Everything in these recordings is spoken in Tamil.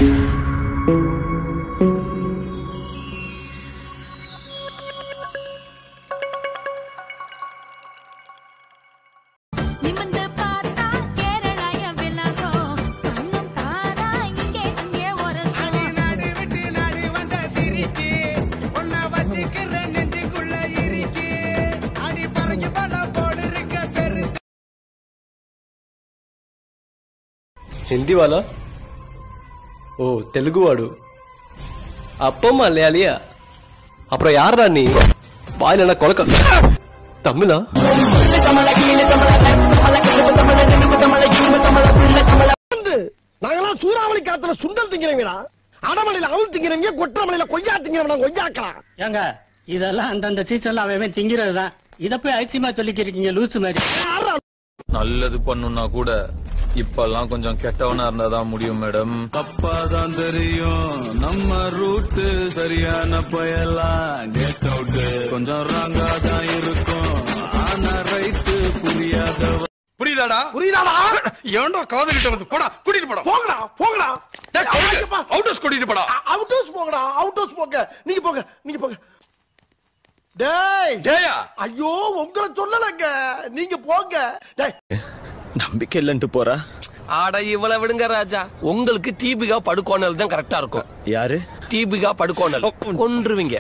நிமிர்ந்து பார்த்தா கேரளாய விலாசம் கண்ணும் தாரா இங்கே அங்கே ஒரு நாடு விட்டு நாடு வந்த சிரிக்கி உன்னை வச்சுக்கிற நெஞ்சுக்குள்ள இருக்கி அடி பறஞ்சு பல போடு இருக்க பெரு హిందీ వాళ్ళ ఓ తెలుగువాడు அப்போ மலையாளியா அப்புறம் யாரா நீ வாயில என்ன கொலக்க தமிழா நாங்கெல்லாம் சூறாவளி காத்துல சுண்டல் திங்கிறவங்களா அடமலையில அவள் திங்கிறவங்க கொற்றமலையில கொய்யா திங்கிறவனா கொய்யாக்கலாம் ஏங்க இதெல்லாம் அந்தந்த சீசன்ல அவன் திங்கிறது தான் இத போய் ஐசியமா சொல்லிக்கிறீங்க லூசு மாதிரி நல்லது பண்ணுனா கூட இப்பெல்லாம் கொஞ்சம் கெட்டவனா இருந்தாதான் முடியும் மேடம் தப்பாதான் தெரியும் நம்ம ரூட்டு சரியான பயலாம் கெட் அவுட் கொஞ்சம் ராங்கா தான் இருக்கும் ஆனா ரைட்டு புரியாத புரியுதாடா புரியுதாடா ஏன்டா காதலிட்ட வந்து போடா கூட்டிட்டு போடா போங்கடா போங்கடா அவுட் ஹவுஸ் கூட்டிட்டு போடா அவுட் ஹவுஸ் போங்கடா அவுட் ஹவுஸ் போங்க நீங்க போங்க நீங்க போங்க டேய் டேயா ஐயோ உங்களை சொல்லலங்க நீங்க போங்க டேய் நம்பிக்கை இல்லன்ட்டு போறா ஆட இவள விடுங்க ராஜா உங்களுக்கு தீபிகா படுகோணல் தான் கரெக்டா இருக்கும் யாரு தீபிகா படுகோணல் கொன்றுவீங்க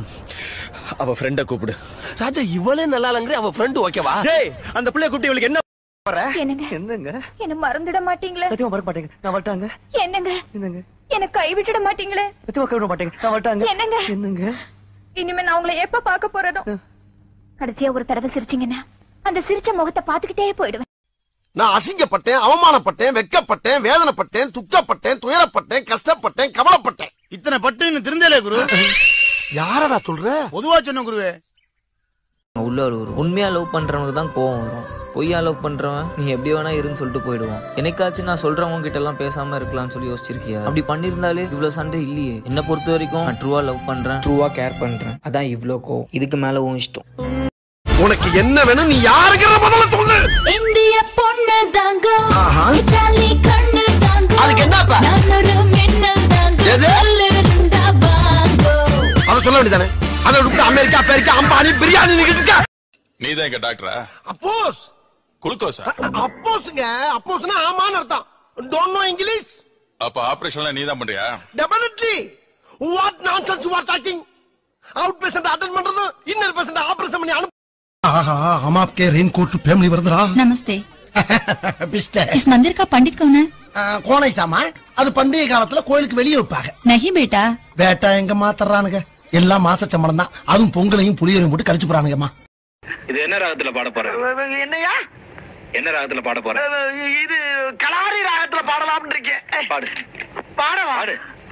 அவ ஃப்ரெண்ட கூப்பிடு ராஜா இவளே நல்லா இல்லங்கிற அவ ஃப்ரெண்ட் ஓகேவா டேய் அந்த பிள்ளைய கூப்பிட்டு இவளுக்கு என்ன என்னங்க என்னங்க என்ன மறந்துட மாட்டீங்களே சத்தியமா வர மாட்டேங்க நான் வரட்டாங்க என்னங்க என்னங்க என்ன கைவிட்டுட மாட்டீங்களே சத்தியமா கைவிட மாட்டேங்க நான் வரட்டாங்க என்னங்க என்னங்க இனிமே நான் உங்களை எப்ப பார்க்க போறேனோ கடைசியா ஒரு தடவை சிரிச்சீங்கன்னா அந்த சிரிச்ச முகத்தை பாத்துக்கிட்டே போயிடுவேன் நான் அசிங்கப்பட்டேன் அவமானப்பட்டேன் வெக்கப்பட்டேன் வேதனைப்பட்டேன் துக்கப்பட்டேன் துயரப்பட்டேன் கஷ்டப்பட்டேன் கவலைப்பட்டேன் இத்தனை பட்டு இன்னும் திருந்தலே குரு யாரடா சொல்ற பொதுவா சொன்ன குருவே உள்ள ஒரு உண்மையா லவ் பண்றவனுக்கு தான் கோவம் வரும் பொய்யா லவ் பண்றவன் நீ எப்படி வேணா இருன்னு சொல்லிட்டு போயிடுவான் என்னைக்காச்சும் நான் சொல்றவங்க கிட்ட எல்லாம் பேசாம இருக்கலாம்னு சொல்லி யோசிச்சிருக்கியா அப்படி பண்ணிருந்தாலே இவ்வளவு சண்டை இல்லையே என்ன பொறுத்த வரைக்கும் நான் ட்ரூவா லவ் பண்றேன் ட்ரூவா கேர் பண்றேன் அதான் இவ்ளோ கோவம் இதுக்கு மேல உன் இஷ்டம் உனக்கு என்ன வேணும் நீ யாருக்கிற முதல்ல சொல்லு இந்திய பொண்ணு தாங்க இத்தாலி கண்ணு தாங்க அதுக்கு என்னப்பா? நான் ஒரு மின்னல் தாங்க எது? சொல்லுடா பாங்கோ அதை சொல்ல வேண்டியதானே அதை விட்டு அமெரிக்கா அமெரிக்கா அம்பானி பிரியாணி நிக்கிட்டு இருக்க நீதான் எங்க டாக்டரா அப்போஸ் குளுக்கோஸா அப்போஸ்ங்க அப்போஸ்னா ஆமான்னு அர்த்தம் டோன்ட் நோ இங்கிலீஷ் அப்ப ஆபரேஷன்லாம் நீதான் பண்றியா definitely what nonsense you are talking out patient attend பண்றது இன்னர் பேஷண்ட் ஆபரேஷன் பண்ணி அனுப்பு ஆஹா हम आपके रेनकोट फैमिली वर्दरा நமஸ்தே பிஸ்தே इस मंदिर का पंडित कौन है கோனை சாமா அது பண்டிகை காலத்துல கோயிலுக்கு வெளியே வைப்பாங்க नहीं बेटा வேட்டா எங்க மாத்தறானுங்க எல்லாம் மாச சம்பளம் தான் அதுவும் பொங்கலையும் புளியரையும் போட்டு கழிச்சு போறானுங்கம்மா இது என்ன ராகத்துல பாட போற என்னையா என்ன ராகத்துல பாட போற இது கலாரி ராகத்துல பாடலாம்னு இருக்கேன் பாடு பாடவா பாடு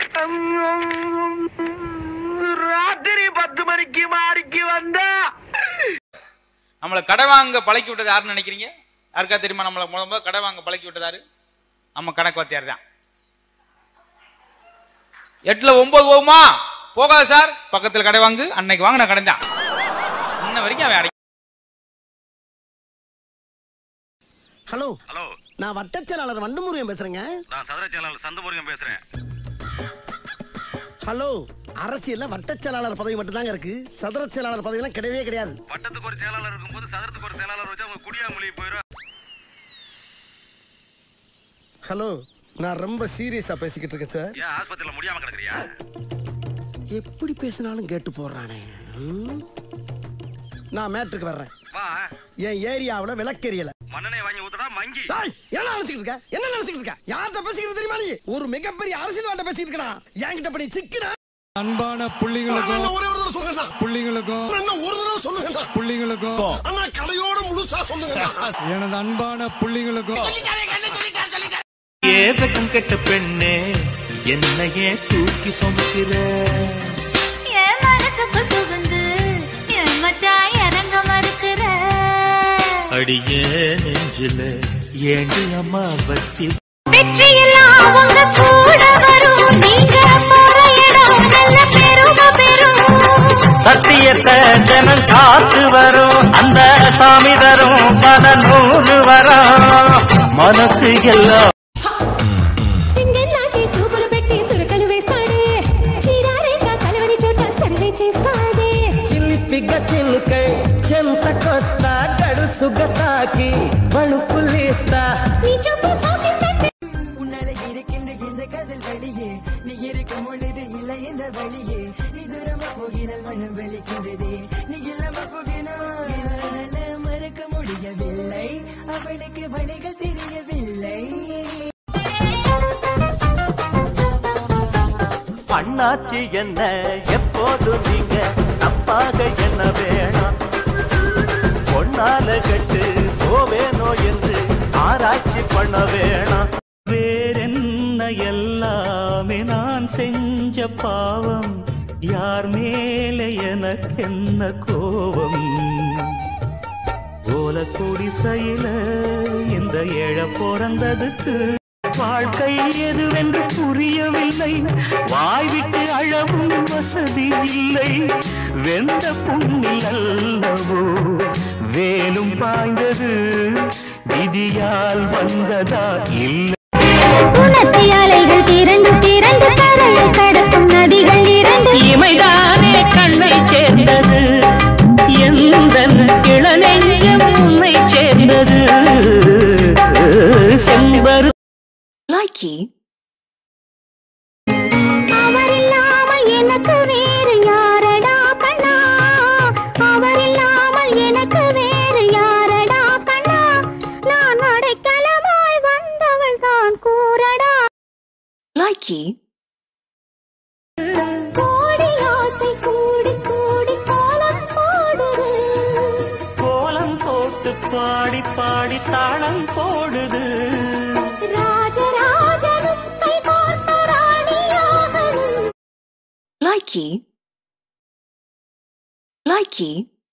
ராத்திரி பத்து மணிக்கு மாடிக்கு வந்தா நம்மள கடை வாங்க பழக்கி விட்டது யாருன்னு நினைக்கிறீங்க யாருக்கா தெரியுமா நம்மள முத முத கடை வாங்க பழக்கி விட்டது யாரு நம்ம கணக்கு வாத்தியார் தான் எட்டுல ஒன்பது போகுமா போகாது சார் பக்கத்துல கடை வாங்கு அன்னைக்கு வாங்கின கடை தான் இன்ன வரைக்கும் அவன் அடை ஹலோ ஹலோ நான் வட்டச் செயலாளர் வண்டமுருகன் பேசுறேங்க நான் சதுர சேனல் சந்தமுருகன் பேசுறேன் ஹலோ அரசியல்ல வட்டச் செயலாளர் பதவி மட்டும்தாங்க இருக்கு சதுர செயலாளர் பதவி எல்லாம் கிடையவே கிடையாது வட்டத்துக்கு ஒரு செயலாளர் இருக்கும்போது சதுரத்துக்கு ஒரு செயலாளர் வச்சு அவங்க குடியா மொழி போயிடும் ஹலோ நான் ரொம்ப சீரியஸா பேசிக்கிட்டு இருக்கேன் சார் ஏன் ஆஸ்பத்திரியில முடியாம கிடக்குறியா எப்படி பேசினாலும் கேட்டு போடுறானே ம்? நான் மேட்ருக்கு வர்றேன் வா என் ஏரியாவுல விளக்கெரியல மண்ணனை வாங்கி ஊத்துடா மங்கி டேய், என்ன நினைச்சிட்டு இருக்க என்ன நினைச்சிட்டு இருக்க யார்கிட்ட பேசிக்கிறது தெரியுமா நீ ஒரு மிகப்பெரிய அரசியல்வாட்ட பேசிட்டு இருக்கா என்கிட்ட பண்ணி சிக்கினா அன்பான புள்ளிங்களுக்கும் ஒரே ஒரு தடவை சொல்லுங்க புள்ளிங்களுக்கும் என்ன ஒரு தடவை சொல்லுங்க புள்ளிங்களுக்கும் ஆனா கடையோட முழுசா சொல்லுங்க எனது அன்பான புள்ளிங்களுக்கும் ஏதகம் கெட்ட பெண்ணே என்னையே தூக்கி சுமக்கிற என் மனசுக்குள் புகுந்து என் மச்சான் இறங்க மறுக்கிற அடியே நெஞ்சில ஏண்டி அம்மா வட்டி வெற்றியெல்லாம் உங்க கூட வரும் நீங்க போற இடம் நல்ல பெருமை பெறும் சத்தியத்தை ஜனம் சாத்து வரும் அந்த சாமி தரும் பல நூறு வரும் மனசு எல்லாம் சிங்க நாட்டி தூபல பெட்டி చినుకై చెంతకొస్తా గడుసుగా తాకి వణుకులేస్తా உன்னால இருக்கின்ற இந்த கதில் வெளியே நீ இருக்கும் பொழுது இல்லை இந்த வழியே நீ தூரமா போகினால் மனம் வெளிக்கின்றதே நீ இல்லாம போகினால் என்னால மறக்க முடியவில்லை அவளுக்கு வழிகள் தெரியவில்லை அண்ணாச்சி என்ன எப்போது நீங்க தப்பாக என்ன வேணாம் பொன்னால கட்டு போவேனோ என்று ஆராய்ச்சி பண்ண வேணாம் வேறென்ன எல்லாமே நான் செஞ்ச பாவம் யார் மேலே எனக்கென்ன கோபம் ஓல குடிசையில இந்த ஏழ பிறந்ததுக்கு வாழ்க்கை எதுவென்று புரியவில்லை வாய்விட்டு அழவும் வசதி இல்லை வெந்த புண்ணில் அல்லவோ வேலும் பாய்ந்தது விதியால் வந்ததா இல்லை அலைகள் திரண்டு திரண்டு கரையை கடக்கும் நதிகள் இரண்டு இமைதானே கண்ணை சேர்ந்தது எந்த இளநெஞ்சம் உன்னை சேர்ந்தது செம்பரு லாய்க்கி அவர் இல்லாமல் எனக்கு வேறு யாரடா கண்ணா அவர் இல்லாமல் எனக்கு வேறு யாரடா கண்ணா நான் அடைக்கலமாய் வந்தவள் தான் கூறடா லாய்க்கி கோடி ஆசை கூடி கூடி கோலம் போடுது கோலம் போட்டு பாடி பாடி தாளம் போடுது ராஜராஜனும் கை கோர்த்த ராணியாகணும் லாய்க்கி லாய்க்கி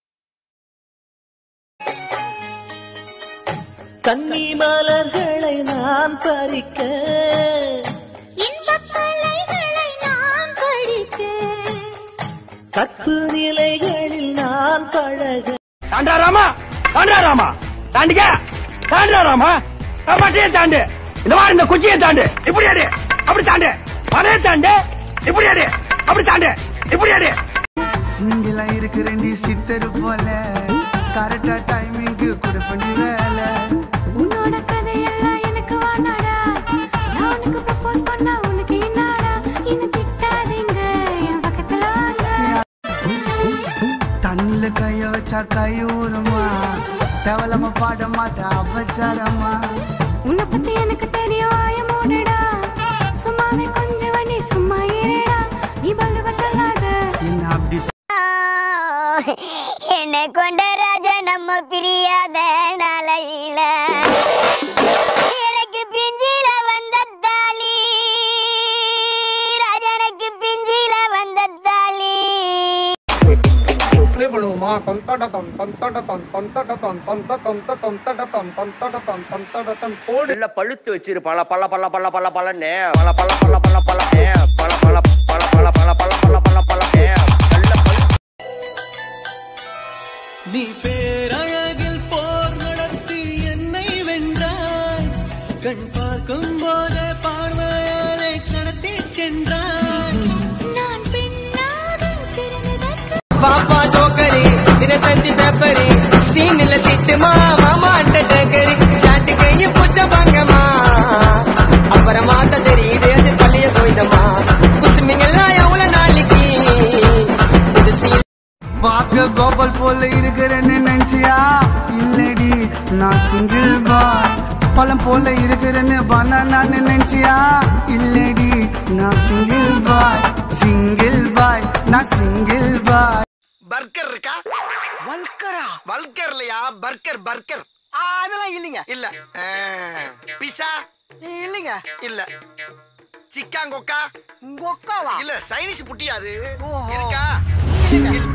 கன்னி மலர்களை நான் பறிக்க இன்பக் கலைகளை நான் படிக்க கற்பு நிலைகளில் நான் பழக தாண்டா ராமா தாண்டா ராமா தாண்டிக்க தாண்டா ராமா மட்டையை தாண்டு இந்த மாதிரி இந்த குச்சியை தாண்டு இப்படி அடி அப்படி தாண்டு அதே தாண்டு இப்படி அடி அப்படி தாண்டு இப்படி அடி சிங்கிளா இருக்கிற நீ சித்தரு போல கரெக்டா டைமிங்க்கு கொடுப்ப நீ வேலை உன்னோட கதையெல்லாம் எனக்கு வானாடா நான் உனக்கு ப்ரப்போஸ் பண்ணா உனக்கு என்னடா என்ன திட்டாதீங்க என் பக்கத்துல வாங்க தண்ணில கைய வச்சா கை ஊறுமா தேவலமா பாட மாட்டா அபச்சாரமா உன்னை பத்தி எனக்கு தெரியும் ஆய மூடுடா சும்மாவே கொஞ்சம் வண்டி சும்மா இருடா நீ பல்லுவ தள்ளாத என்ன அப்படி என்னை கொண்ட ராஜா நம்ம பிரியாத நாளையில எனக்கு பிஞ்சில வந்த தாலி ராஜனுக்கு பிஞ்சில வந்த தாலி ப்ளே பண்ணுவோமா தொந்தடத்தம் தொந்தடத்தம் தொந்தடத்தம் தொந்தடத்தம் தொந்தடத்தம் தொந்தடத்தம் தொந்தடத்தம் போடு நல்ல பழுத்து வச்சிரு பல பல பல பல பல பலன்னு பல பல பல பல பல பல பல பல பல பல பல பல பல பல நல்ல பழு நீ பேரழகில் போர் நடத்தி என்னை வென்றாய் கண் பார்க்கும் போதே பார்வையாலே கடத்தி சென்றாய் நான் பெண்ணாக பிறந்ததற்கு பாப்பா ஜோக்கரி தினத்தந்தி பேப்பரி சீனில் சிட்டுமா மாமா அண்ட டேக்கரி சாட்டு கையும் புச்ச பாங்கம்மா அப்புறம் மாத்த தெரியுது அது பள்ளிய போய்தம்மா குசுமிங்கெல்லாம் எவ்வளவு நாளைக்கு புதுசு பார்க்க கோபால் போல இருக்கிறேன்னு நினைச்சியா இல்லடி நான் சிங்கிள் பாய் பழம் போல இருக்கிறேன்னு பண்ண நான் நினைச்சியா இல்லடி நான் சிங்கிள் பாய் சிங்கிள் பாய் நான் சிங்கிள் பாய் பர்கர் இருக்கா வல்கரா வல்கர் இல்லையா பர்கர் பர்கர் அதெல்லாம் இல்லைங்க இல்ல பிசா இல்லைங்க இல்ல சிக்காங்கொக்கா கொக்காவா இல்ல சைனீஸ் புட்டியா அது இருக்கா